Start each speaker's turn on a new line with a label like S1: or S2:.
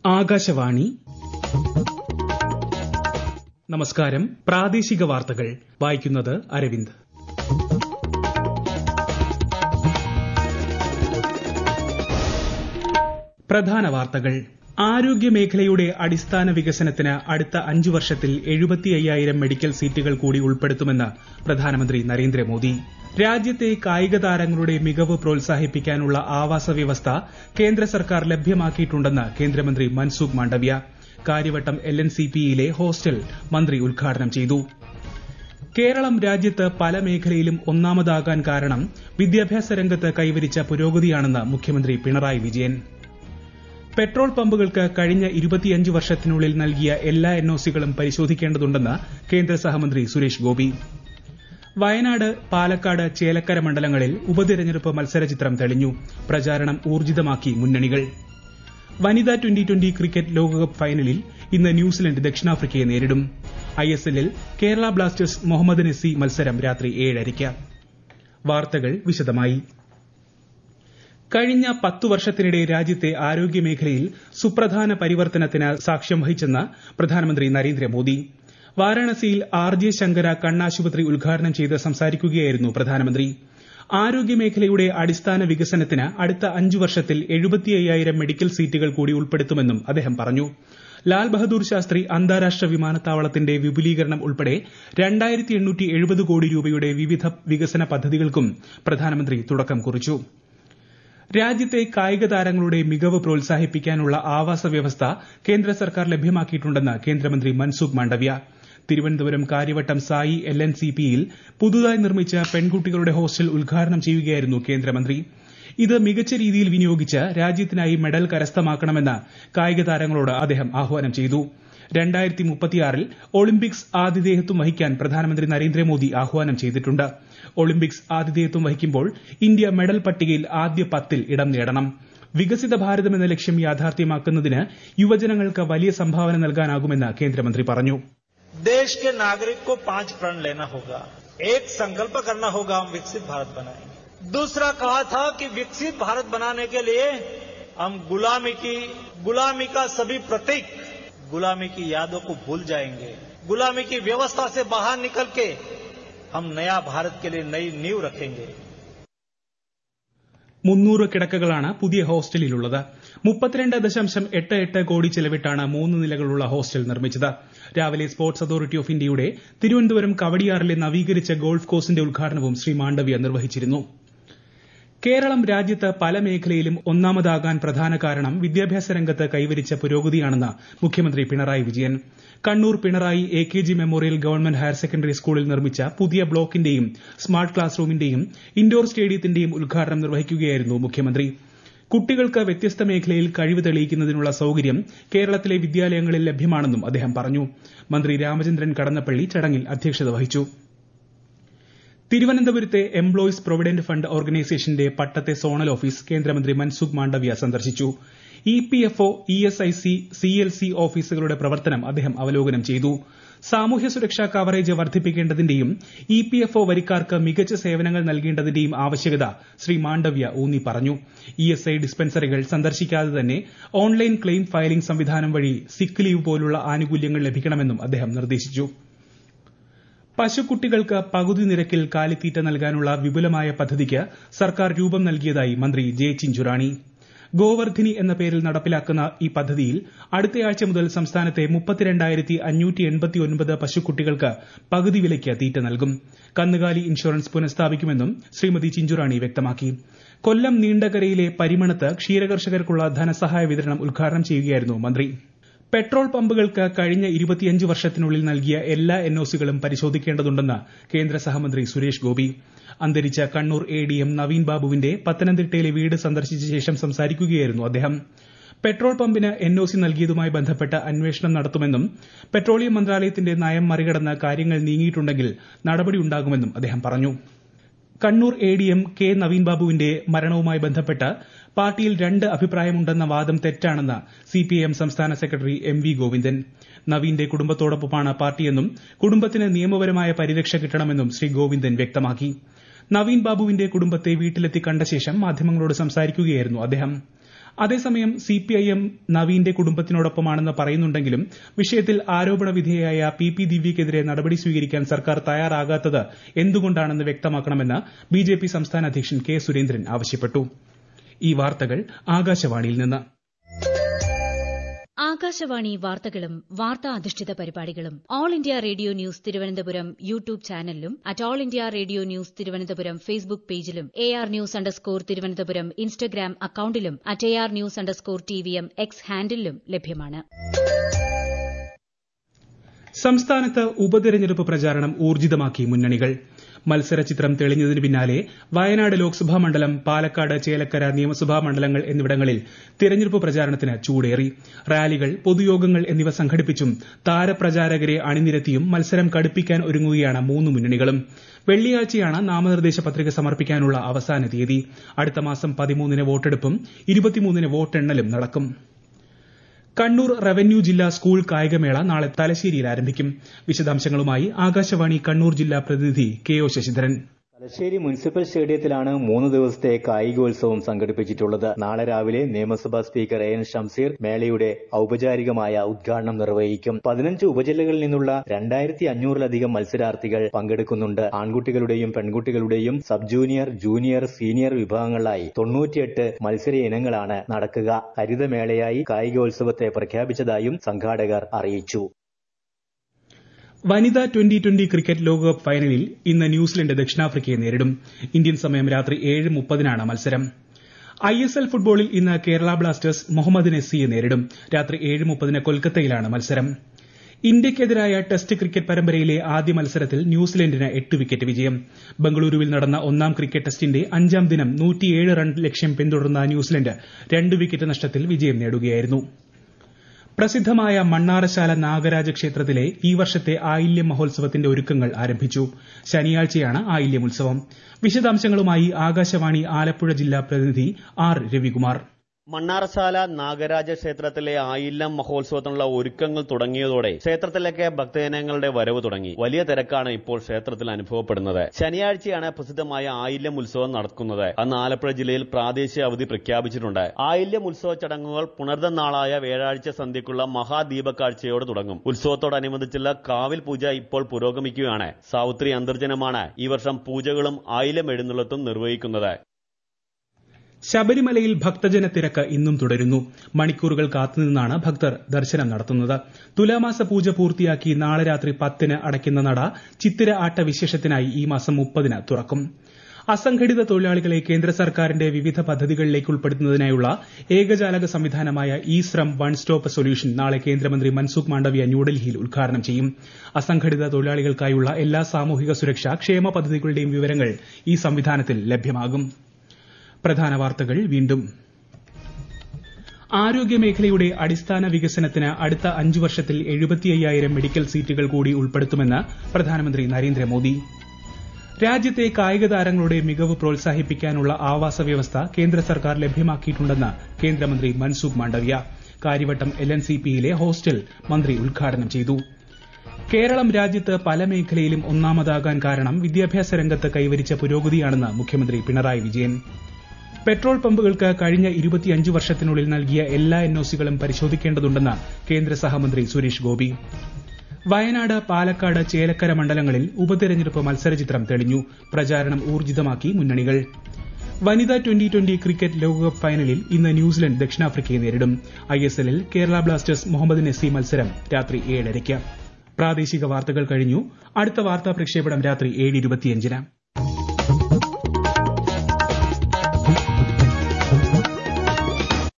S1: ആകാശവാണി നമസ്കാരം പ്രാദേശിക വാർത്തകൾ വായിക്കുന്നത് അരവിന്ദ് പ്രധാന വാർത്തകൾ ആരോഗ്യ മേഖലയുടെ അടിസ്ഥാന വികസനത്തിന് അടുത്ത അഞ്ചു വർഷത്തിൽ എഴുപത്തി അയ്യായിരം മെഡിക്കൽ സീറ്റുകൾ കൂടി ഉൾപ്പെടുത്തുമെന്ന് പ്രധാനമന്ത്രി നരേന്ദ്രമോദി രാജ്യത്തെ കായിക താരങ്ങളുടെ മികവ് പ്രോത്സാഹിപ്പിക്കാനുള്ള ആവാസ വ്യവസ്ഥ കേന്ദ്ര സർക്കാർ ലഭ്യമാക്കിയിട്ടുണ്ടെന്ന് കേന്ദ്രമന്ത്രി Mansukh Mandaviya Karyavattom L N C പിയിലെ ഹോസ്റ്റൽ മന്ത്രി ഉദ്ഘാടനം ചെയ്തു കേരളം രാജ്യത്ത് പല മേഖലയിലും ഒന്നാമതാകാൻ കാരണം വിദ്യാഭ്യാസ രംഗത്ത് കൈവരിച്ച പുരോഗതിയാണെന്ന് മുഖ്യമന്ത്രി പിണറായി വിജയൻ പെട്രോൾ പമ്പുകൾക്ക് കഴിഞ്ഞ ഇരുപത്തിയഞ്ച് വർഷത്തിനുള്ളിൽ നൽകിയ എല്ലാ എൻഒസികളും പരിശോധിക്കേണ്ടതുണ്ടെന്ന് കേന്ദ്ര സഹമന്ത്രി സുരേഷ് ഗോപി വയനാട് പാലക്കാട് ചേലക്കര മണ്ഡലങ്ങളിൽ ഉപതെരഞ്ഞെടുപ്പ് മത്സരചിത്രം തെളിഞ്ഞു പ്രചാരണം ഊർജിതമാക്കി മുന്നണികൾ വനിതാ ട്വന്റി ട്വന്റി ക്രിക്കറ്റ് ലോകകപ്പ് ഫൈനലിൽ ഇന്ന് ന്യൂസിലന്റ് ദക്ഷിണാഫ്രിക്കയെ നേരിടും ഐഎസ്എല്ലിൽ കേരള ബ്ലാസ്റ്റേഴ്സ് മുഹമ്മദ് നസി മത്സരം രാത്രി ഏഴരയ്ക്ക് വാർത്തകൾ വിശദമായി കഴിഞ്ഞ പത്തു വർഷത്തിനിടെ രാജ്യത്തെ ആരോഗ്യ മേഖലയിൽ സുപ്രധാന പരിവർത്തനത്തിന് സാക്ഷ്യം വഹിച്ചെന്ന് പ്രധാനമന്ത്രി നരേന്ദ്രമോദി വാരാണസിയിൽ ആർ ജെ ശങ്കര കണ്ണാശുപത്രി ഉദ്ഘാടനം ചെയ്ത് സംസാരിക്കുകയായിരുന്നു പ്രധാനമന്ത്രി ആരോഗ്യ മേഖലയുടെ അടിസ്ഥാന വികസനത്തിന് അടുത്ത അഞ്ചു വർഷത്തിൽ എഴുപത്തി അയ്യായിരം മെഡിക്കൽ സീറ്റുകൾ കൂടി ഉൾപ്പെടുത്തുമെന്നും അദ്ദേഹം പറഞ്ഞു ലാൽ ബഹദൂർ ശാസ്ത്രി അന്താരാഷ്ട്ര വിമാനത്താവളത്തിന്റെ വിപുലീകരണം ഉൾപ്പെടെ രണ്ടായിരത്തി എണ്ണൂറ്റി എഴുപത് കോടി രൂപയുടെ വിവിധ വികസന പദ്ധതികൾക്കും പ്രധാനമന്ത്രി തുടക്കം കുറിച്ചു രാജ്യത്തെ കായിക താരങ്ങളുടെ മികവ് പ്രോത്സാഹിപ്പിക്കാനുള്ള ആവാസ വ്യവസ്ഥ കേന്ദ്ര സർക്കാർ ലഭ്യമാക്കിയിട്ടുണ്ടെന്ന് കേന്ദ്രമന്ത്രി Mansukh Mandaviya Thiruvananthapuram Karyavattom SAI L N C പിയിൽ പുതുതായി നിർമ്മിച്ച പെൺകുട്ടികളുടെ ഹോസ്റ്റൽ ഉദ്ഘാടനം ചെയ്യുകയായിരുന്നു കേന്ദ്രമന്ത്രി ഇത് മികച്ച രീതിയിൽ വിനിയോഗിച്ച് രാജ്യത്തിനായി മെഡൽ കരസ്ഥമാക്കണമെന്ന് കായിക താരങ്ങളോട് അദ്ദേഹം ആഹ്വാനം ചെയ്തു രണ്ടായിരത്തി മുപ്പത്തിയാറിൽ ഒളിമ്പിക്സ് ആതിഥേയത്വം വഹിക്കാൻ പ്രധാനമന്ത്രി നരേന്ദ്രമോദി ആഹ്വാനം ചെയ്തിട്ടുണ്ട് ഒളിമ്പിക്സ് ആതിഥേയത്വം വഹിക്കുമ്പോൾ ഇന്ത്യ മെഡൽ പട്ടികയിൽ ആദ്യ പത്തിൽ ഇടം നേടണം വികസിത ഭാരതം എന്ന ലക്ഷ്യം യാഥാർത്ഥ്യമാക്കുന്നതിന് യുവജനങ്ങൾക്ക് വലിയ സംഭാവന നൽകാനാകുമെന്ന് കേന്ദ്രമന്ത്രി പറഞ്ഞു
S2: देश के नागरिक को पांच प्रण लेना होगा एक संकल्प करना होगा हम विकसित भारत बनाएंगे दूसरा कहा था कि विकसित भारत बनाने के लिए हम गुलामी की गुलामी का सभी प्रतीक गुलामी की यादों को भूल जाएंगे गुलामी की व्यवस्था से बाहर निकल के हम नया भारत के लिए नई नींव रखेंगे
S1: മുന്നൂറ് കിടക്കകളാണ് പുതിയ ഹോസ്റ്റലിലുള്ളത് മുപ്പത്തിരണ്ട് ദശാംശം എട്ട് എട്ട് കോടി ചെലവിട്ടാണ് മൂന്ന് നിലകളുള്ള ഹോസ്റ്റൽ നിർമ്മിച്ചത് രാവിലെ സ്പോർട്സ് അതോറിറ്റി ഓഫ് ഇന്ത്യയുടെ തിരുവനന്തപുരം കവടിയാറിലെ നവീകരിച്ച ഗോൾഫ് കോഴ്സിന്റെ ഉദ്ഘാടനവും ശ്രീ മാണ്ഡവ്യ നിർവഹിച്ചിരുന്നു കേരളം രാജ്യത്ത് പല മേഖലയിലും ഒന്നാമതാകാൻ പ്രധാന കാരണം വിദ്യാഭ്യാസ രംഗത്ത് കൈവരിച്ച പുരോഗതിയാണെന്ന് മുഖ്യമന്ത്രി Pinarayi Vijayan Kannur Pinarayi A K G memorial government higher secondary സ്കൂളിൽ നിർമ്മിച്ച പുതിയ ബ്ലോക്കിന്റെയും സ്മാർട്ട് ക്ലാസ് റൂമിന്റെയും ഇൻഡോർ സ്റ്റേഡിയത്തിന്റെയും ഉദ്ഘാടനം നിർവഹിക്കുകയായിരുന്നു മുഖ്യമന്ത്രി കുട്ടികൾക്ക് വ്യത്യസ്ത മേഖലയിൽ കഴിവ് തെളിയിക്കുന്നതിനുള്ള സൌകര്യം കേരളത്തിലെ വിദ്യാലയങ്ങളിൽ ലഭ്യമാണെന്നും അദ്ദേഹം പറഞ്ഞു മന്ത്രി രാമചന്ദ്രൻ കടന്നപ്പള്ളി ചടങ്ങിൽ അധ്യക്ഷത വഹിച്ചു തിരുവനന്തപുരത്തെ എംപ്ലോയീസ് പ്രൊവിഡന്റ് ഫണ്ട് ഓർഗനൈസേഷന്റെ പട്ടത്തെ സോണൽ ഓഫീസ് കേന്ദ്രമന്ത്രി മൻസുഖ് മാണ്ഡവ്യ സന്ദർശിച്ചു E P F O E S I C C L C ഓഫീസുകളുടെ പ്രവർത്തനം അദ്ദേഹം അവലോകനം ചെയ്തു സാമൂഹ്യ സുരക്ഷാ കവറേജ് വർദ്ധിപ്പിക്കേണ്ടതിന്റെയും ഇ പി എഫ് ഒ വരിക്കാർക്ക് മികച്ച സേവനങ്ങൾ നൽകേണ്ടതിന്റെയും ആവശ്യകത ശ്രീ മാണ്ഡവ്യ ഊന്നി പറഞ്ഞു ഇ എസ് ഐ ഡിസ്പെൻസറികൾ സന്ദർശിക്കാതെ തന്നെ ഓൺലൈൻ ക്ലെയിം ഫയലിംഗ് സംവിധാനം വഴി സിക്ക് ലീവ് പോലുള്ള ആനുകൂല്യങ്ങൾ ലഭിക്കണമെന്നും അദ്ദേഹം നിർദ്ദേശിച്ചു പശുക്കുട്ടികൾക്ക് പകുതി നിരക്കിൽ കാലിത്തീറ്റ നൽകാനുള്ള വിപുലമായ പദ്ധതിക്ക് സർക്കാർ രൂപം നൽകിയതായി മന്ത്രി ജെ ചിഞ്ചുറാണി ഗോവർദ്ധിനി എന്ന പേരിൽ നടപ്പിലാക്കുന്ന ഈ പദ്ധതിയിൽ അടുത്തയാഴ്ച മുതൽ സംസ്ഥാനത്തെ മുപ്പത്തിരണ്ടായിരത്തി അഞ്ഞൂറ്റി എൺപത്തിയൊൻപത് പശുക്കുട്ടികൾക്ക് പകുതി വിലയ്ക്ക് തീറ്റ നൽകും കന്നുകാലി ഇൻഷുറൻസ് പുനഃസ്ഥാപിക്കുമെന്നും ശ്രീമതി ചിഞ്ചുറാണി വ്യക്തമാക്കി കൊല്ലം നീണ്ടകരയിലെ പരിമണത്ത് ക്ഷീരകർഷകർക്കുള്ള ധനസഹായ വിതരണം ഉദ്ഘാടനം ചെയ്യുകയായിരുന്നു മന്ത്രി പെട്രോൾ പമ്പുകൾക്ക് കഴിഞ്ഞ ഇരുപത്തിയഞ്ച് വർഷത്തിനുള്ളിൽ നൽകിയ എല്ലാ എൻഒസികളും പരിശോധിക്കേണ്ടതുണ്ടെന്ന് കേന്ദ്ര സഹമന്ത്രി സുരേഷ് ഗോപി അന്തരിച്ച Kannur A D M Naveen ബാബുവിന്റെ പത്തനംതിട്ടയിലെ വീട് സന്ദർശിച്ച ശേഷം സംസാരിക്കുകയായിരുന്നു അദ്ദേഹം പെട്രോൾ പമ്പിന് എൻഒസി നൽകിയതുമായി ബന്ധപ്പെട്ട് അന്വേഷണം നടത്തുമെന്നും പെട്രോളിയം മന്ത്രാലയത്തിന്റെ നയം മറികടന്ന് കാര്യങ്ങൾ നീങ്ങിയിട്ടുണ്ടെങ്കിൽ നടപടിയുണ്ടാകുമെന്നും അദ്ദേഹം പറഞ്ഞു Kannur A D M K Naveen ബാബുവിന്റെ മരണവുമായി ബന്ധപ്പെട്ട് പാർട്ടിയിൽ രണ്ട് അഭിപ്രായമുണ്ടെന്ന വാദം തെറ്റാണെന്ന് സിപിഐഎം സംസ്ഥാന സെക്രട്ടറി എം വി ഗോവിന്ദൻ നവീന്റെ കുടുംബത്തോടൊപ്പമാണ് പാർട്ടിയെന്നും കുടുംബത്തിന് നിയമപരമായ പരിരക്ഷ കിട്ടണമെന്നും ശ്രീ ഗോവിന്ദൻ വ്യക്തമാക്കി നവീൻ ബാബുവിന്റെ കുടുംബത്തെ വീട്ടിലെത്തി കണ്ട ശേഷം മാധ്യമങ്ങളോട് സംസാരിക്കുകയായിരുന്നു അദ്ദേഹം അതേസമയം സിപിഐഎം നവീന്റെ കുടുംബത്തിനോടൊപ്പമാണെന്ന് പറയുന്നുണ്ടെങ്കിലും വിഷയത്തിൽ ആരോപണ വിധേയയായ പി പി ദിവ്യയ്ക്കെതിരെ നടപടി സ്വീകരിക്കാൻ സർക്കാർ തയ്യാറാകാത്തത് എന്തുകൊണ്ടാണെന്ന് വ്യക്തമാക്കണമെന്ന് ബിജെപി സംസ്ഥാന അധ്യക്ഷൻ കെ സുരേന്ദ്രൻ ആവശ്യപ്പെട്ടു ഈ വാർത്തകൾ ആകാശവാണിയിൽ നിന്ന്
S3: ആകാശവാണി വാർത്തകളും വാർത്താ അധിഷ്ഠിത പരിപാടികളും all India radio news Thiruvananthapuram YouTube ചാനലിലും at all India radio news Thiruvananthapuram Facebook പേജിലും A R news underscore Thiruvananthapuram Instagram അക്കൌണ്ടിലും at A R news underscore T V M X ഹാൻഡിലും ലഭ്യമാണ്
S1: സംസ്ഥാനത്ത് ഉപതെരഞ്ഞെടുപ്പ് പ്രചാരണം ഊർജിതമാക്കി മുന്നണികൾ മത്സരചിത്രം തെളിഞ്ഞതിന് പിന്നാലെ വയനാട് ലോക്സഭാ മണ്ഡലം പാലക്കാട് ചേലക്കര നിയമസഭാ മണ്ഡലങ്ങൾ എന്നിവിടങ്ങളിൽ തിരഞ്ഞെടുപ്പ് പ്രചാരണത്തിന് ചൂടേറി റാലികൾ പൊതുയോഗങ്ങൾ എന്നിവ സംഘടിപ്പിച്ചും താരപ്രചാരകരെ അണിനിരത്തിയും മത്സരം കടുപ്പിക്കാൻ ഒരുങ്ങുകയാണ് മൂന്ന് മുന്നണികളും വെള്ളിയാഴ്ചയാണ് നാമനിർദ്ദേശ പത്രിക സമർപ്പിക്കാനുള്ള അവസാന തീയതി അടുത്ത മാസം പതിമൂന്നിന് വോട്ടെടുപ്പും ഇരുപത്തിമൂന്നിന് വോട്ടെണ്ണലും നടക്കും കണ്ണൂർ റവന്യൂ ജില്ലാ സ്കൂൾ കായികമേള നാളെ തലശ്ശേരിയിൽ ആരംഭിക്കും വിശദാംശങ്ങളുമായി ആകാശവാണി കണ്ണൂർ ജില്ലാ പ്രതിനിധി K O Sasidharan
S4: Thalassery municipal സ്റ്റേഡിയത്തിലാണ് മൂന്ന് ദിവസത്തെ കായികോത്സവം സംഘടിപ്പിച്ചിട്ടുള്ളത് നാളെ രാവിലെ നിയമസഭാ സ്പീക്കർ എ എൻ ഷംസീർ മേളയുടെ ഔപചാരികമായ ഉദ്ഘാടനം നിർവഹിക്കും പതിനഞ്ച് ഉപജില്ലകളിൽ നിന്നുള്ള രണ്ടായിരത്തി അഞ്ഞൂറിലധികം മത്സരാർത്ഥികൾ പങ്കെടുക്കുന്നുണ്ട് ആൺകുട്ടികളുടെയും പെൺകുട്ടികളുടെയും സബ് ജൂനിയർ ജൂനിയർ സീനിയർ വിഭാഗങ്ങളിലായി തൊണ്ണൂറ്റിയെട്ട് മത്സര ഇനങ്ങളാണ് നടക്കുക ഹരിതമേളയായി കായികോത്സവത്തെ പ്രഖ്യാപിച്ചതായും സംഘാടകർ അറിയിച്ചു
S1: വനിതാ ട്വന്റി ട്വന്റി ക്രിക്കറ്റ് ലോകകപ്പ് ഫൈനലിൽ ഇന്ന് ന്യൂസിലന്റ് ദക്ഷിണാഫ്രിക്കയെ നേരിടും ഇന്ത്യൻ സമയം രാത്രി ഏഴ് മുപ്പതിനാണ് മത്സരം ഐ എസ് എൽ ഫുട്ബോളിൽ ഇന്ന് കേരള ബ്ലാസ്റ്റേഴ്സ് മുഹമ്മദ് നെസ്സിയെ നേരിടും രാത്രി ഏഴ് മുപ്പതിന് കൊൽക്കത്തയിലാണ് മത്സരം ഇന്ത്യയ്ക്കെതിരായ ടെസ്റ്റ് ക്രിക്കറ്റ് പരമ്പരയിലെ ആദ്യ മത്സരത്തിൽ ന്യൂസിലൻഡിന് എട്ട് വിക്കറ്റ് വിജയം ബംഗളൂരുവിൽ നടന്ന ഒന്നാം ക്രിക്കറ്റ് ടെസ്റ്റിന്റെ അഞ്ചാം ദിനം നൂറ്റിയേഴ് റൺ ലക്ഷ്യം പിന്തുടർന്ന ന്യൂസിലൻഡ് രണ്ട് വിക്കറ്റ് നഷ്ടത്തിൽ വിജയം നേടുകയായിരുന്നു പ്രസിദ്ധമായ മണ്ണാറശാല നാഗരാജ ക്ഷേത്രത്തിലെ ഈ വർഷത്തെ ആയില്യം മഹോത്സവത്തിന്റെ ഒരുക്കങ്ങൾ ആരംഭിച്ചു ശനിയാഴ്ചയാണ് ആയില്യം ഉത്സവം വിശദാംശങ്ങളുമായി ആകാശവാണി ആലപ്പുഴ ജില്ലാ പ്രതിനിധി ആർ രവികുമാർ
S5: മണ്ണാറശാല നാഗരാജ ക്ഷേത്രത്തിലെ ആയില്ലം മഹോത്സവത്തിനുള്ള ഒരുക്കങ്ങൾ തുടങ്ങിയതോടെ ക്ഷേത്രത്തിലേക്ക് ഭക്തജനങ്ങളുടെ വരവ് തുടങ്ങി വലിയ തിരക്കാണ് ഇപ്പോൾ ക്ഷേത്രത്തിൽ അനുഭവപ്പെടുന്നത് ശനിയാഴ്ചയാണ് പ്രസിദ്ധമായ ആയില്യം ഉത്സവം നടക്കുന്നത് അന്ന് ആലപ്പുഴ ജില്ലയിൽ പ്രാദേശിക അവധി പ്രഖ്യാപിച്ചിട്ടുണ്ട് ആയില്യം ഉത്സവ ചടങ്ങുകൾ പുണർന്ന നാളായ വ്യാഴാഴ്ച സന്ധ്യയ്ക്കുള്ള മഹാദീപക്കാഴ്ചയോട് തുടങ്ങും ഉത്സവത്തോടനുബന്ധിച്ചുള്ള കാവിൽ പൂജ ഇപ്പോൾ പുരോഗമിക്കുകയാണ് സാവിത്രി അന്തർജനമാണ് ഈ വർഷം പൂജകളും ആയില്യം എഴുന്നള്ളത്തും നിർവഹിക്കുന്നത്
S1: ശബരിമലയിൽ ഭക്തജന തിരക്ക് ഇന്നും തുടരുന്നു മണിക്കൂറുകൾ കാത്തുനിന്നാണ് ഭക്തർ ദർശനം നടത്തുന്നത് തുലാമാസ പൂജ പൂർത്തിയാക്കി നാളെ രാത്രി പത്തിന് അടയ്ക്കുന്ന നട ചിത്തിര ആട്ട വിശേഷത്തിനായി ഈ മാസം മുപ്പതിന് തുറക്കും അസംഘടിത തൊഴിലാളികളെ കേന്ദ്ര സർക്കാരിന്റെ വിവിധ പദ്ധതികളിലേക്ക് ഉൾപ്പെടുത്തുന്നതിനായുള്ള ഏകജാലക സംവിധാനമായ E Shram one stop solution നാളെ കേന്ദ്രമന്ത്രി മൻസുഖ് മാണ്ഡവ്യ ന്യൂഡൽഹിയിൽ ഉദ്ഘാടനം ചെയ്യും അസംഘടിത തൊഴിലാളികൾക്കായുള്ള എല്ലാ സാമൂഹിക സുരക്ഷാ ക്ഷേമ പദ്ധതികളുടെയും വിവരങ്ങൾ ഈ സംവിധാനത്തിൽ ലഭ്യമാകും പ്രധാന വാർത്തകൾ വീണ്ടും ആരോഗ്യമേഖലയുടെ അടിസ്ഥാന വികസനത്തിന് അടുത്ത അഞ്ചു വർഷത്തിൽ എഴുപത്തിയ്യായിരം മെഡിക്കൽ സീറ്റുകൾ കൂടി ഉൾപ്പെടുത്തുമെന്ന് പ്രധാനമന്ത്രി നരേന്ദ്രമോദി രാജ്യത്തെ കായിക താരങ്ങളുടെ മികവ് പ്രോത്സാഹിപ്പിക്കാനുള്ള ആവാസ വ്യവസ്ഥ കേന്ദ്ര സർക്കാർ ലഭ്യമാക്കിയിട്ടുണ്ടെന്ന് കേന്ദ്രമന്ത്രി Mansukh Mandaviya Karyavattom L N C പിയിലെ ഹോസ്റ്റൽ മന്ത്രി ഉദ്ഘാടനം ചെയ്തു കേരളം രാജ്യത്ത് പല മേഖലയിലും ഒന്നാമതാകാൻ കാരണം വിദ്യാഭ്യാസ രംഗത്ത് കൈവരിച്ച പുരോഗതിയാണെന്ന് മുഖ്യമന്ത്രി പിണറായി വിജയൻ പെട്രോൾ പമ്പുകൾക്ക് കഴിഞ്ഞ ഇരുപത്തിയഞ്ച് വർഷത്തിനുള്ളിൽ നൽകിയ എല്ലാ എൻഒസികളും പരിശോധിക്കേണ്ടതുണ്ടെന്ന് കേന്ദ്ര സഹമന്ത്രി സുരേഷ് ഗോപി വയനാട് പാലക്കാട് ചേലക്കര മണ്ഡലങ്ങളിൽ ഉപതെരഞ്ഞെടുപ്പ് മത്സരചിത്രം തെളിഞ്ഞു പ്രചാരണം ഊർജിതമാക്കി മുന്നണികൾ വനിതാ ട്വന്റി ട്വന്റി ക്രിക്കറ്റ് ലോകകപ്പ് ഫൈനലിൽ ഇന്ന് ന്യൂസിലൻഡ് ദക്ഷിണാഫ്രിക്കയെ നേരിടും ഐ എസ് എല്ലിൽ കേരള ബ്ലാസ്റ്റേഴ്സ് മുഹമ്മദ് നെസ്സി മത്സരം രാത്രി ഏഴരയ്ക്ക് പ്രാദേശിക വാർത്തകൾ കഴിഞ്ഞു അടുത്ത വാർത്താ പ്രക്ഷേപണം രാത്രി ഏഴ് ഇരുപത്തിയഞ്ചിന്